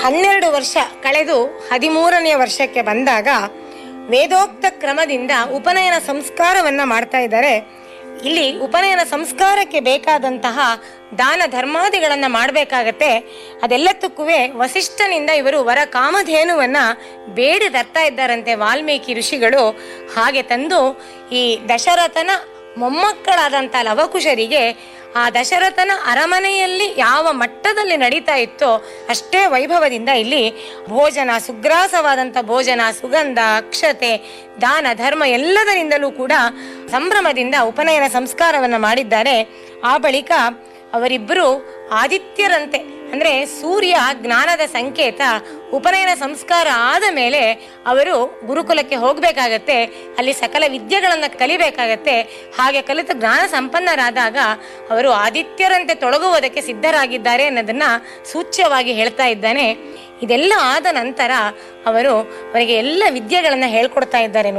ಹನ್ನೆರಡು ವರ್ಷ ಕಳೆದು ಹದಿಮೂರನೆಯ ವರ್ಷಕ್ಕೆ ಬಂದಾಗ ವೇದೋಕ್ತ ಕ್ರಮದಿಂದ ಉಪನಯನ ಸಂಸ್ಕಾರವನ್ನ ಮಾಡ್ತಾ ಇದ್ದಾರೆ ಇಲ್ಲಿ ಉಪನಯನ ಸಂಸ್ಕಾರಕ್ಕೆ ಬೇಕಾದಂತಹ ದಾನ ಧರ್ಮಾದಿಗಳನ್ನ ಮಾಡಬೇಕಾಗತ್ತೆ ಅದೆಲ್ಲದಕ್ಕೂ ವಸಿಷ್ಠನಿಂದ ಇವರು ವರ ಕಾಮಧೇನುವನ್ನ ಬೇಡಿ ತರ್ತಾ ಇದ್ದಾರಂತೆ ವಾಲ್ಮೀಕಿ ಋಷಿಗಳು ಹಾಗೆ ತಂದು ಈ ದಶರಥನ ಮೊಮ್ಮಕ್ಕಳಾದಂಥ ಲವಕುಶರಿಗೆ ಆ ದಶರಥನ ಅರಮನೆಯಲ್ಲಿ ಯಾವ ಮಟ್ಟದಲ್ಲಿ ನಡೀತಾ ಇತ್ತೋ ಅಷ್ಟೇ ವೈಭವದಿಂದ ಇಲ್ಲಿ ಭೋಜನ ಸುಗ್ರಾಸವಾದಂಥ ಭೋಜನ ಸುಗಂಧ ಅಕ್ಷತೆ ದಾನ ಧರ್ಮ ಎಲ್ಲದರಿಂದಲೂ ಕೂಡ ಸಂಭ್ರಮದಿಂದ ಉಪನಯನ ಸಂಸ್ಕಾರವನ್ನು ಮಾಡಿದ್ದಾರೆ ಆ ಬಳಿಕ ಅವರಿಬ್ಬರು ಆದಿತ್ಯರಂತೆ ಅಂದ್ರೆ ಸೂರ್ಯ ಜ್ಞಾನದ ಸಂಕೇತ ಉಪನಯನ ಸಂಸ್ಕಾರ ಆದ ಮೇಲೆ ಅವರು ಗುರುಕುಲಕ್ಕೆ ಹೋಗಬೇಕಾಗತ್ತೆ ಅಲ್ಲಿ ಸಕಲ ವಿದ್ಯೆಗಳನ್ನು ಕಲಿಬೇಕಾಗತ್ತೆ ಹಾಗೆ ಕಲಿತು ಜ್ಞಾನ ಸಂಪನ್ನರಾದಾಗ ಅವರು ಆದಿತ್ಯರಂತೆ ತೊಡಗುವುದಕ್ಕೆ ಸಿದ್ಧರಾಗಿದ್ದಾರೆ ಅನ್ನೋದನ್ನ ಸೂಚ್ಯವಾಗಿ ಹೇಳ್ತಾ ಇದ್ದಾನೆ ಇದೆಲ್ಲ ಆದ ನಂತರ ಅವರು ಅವರಿಗೆ ಎಲ್ಲ ವಿದ್ಯೆಗಳನ್ನು ಹೇಳ್ಕೊಡ್ತಾ ಇದ್ದಾರೆ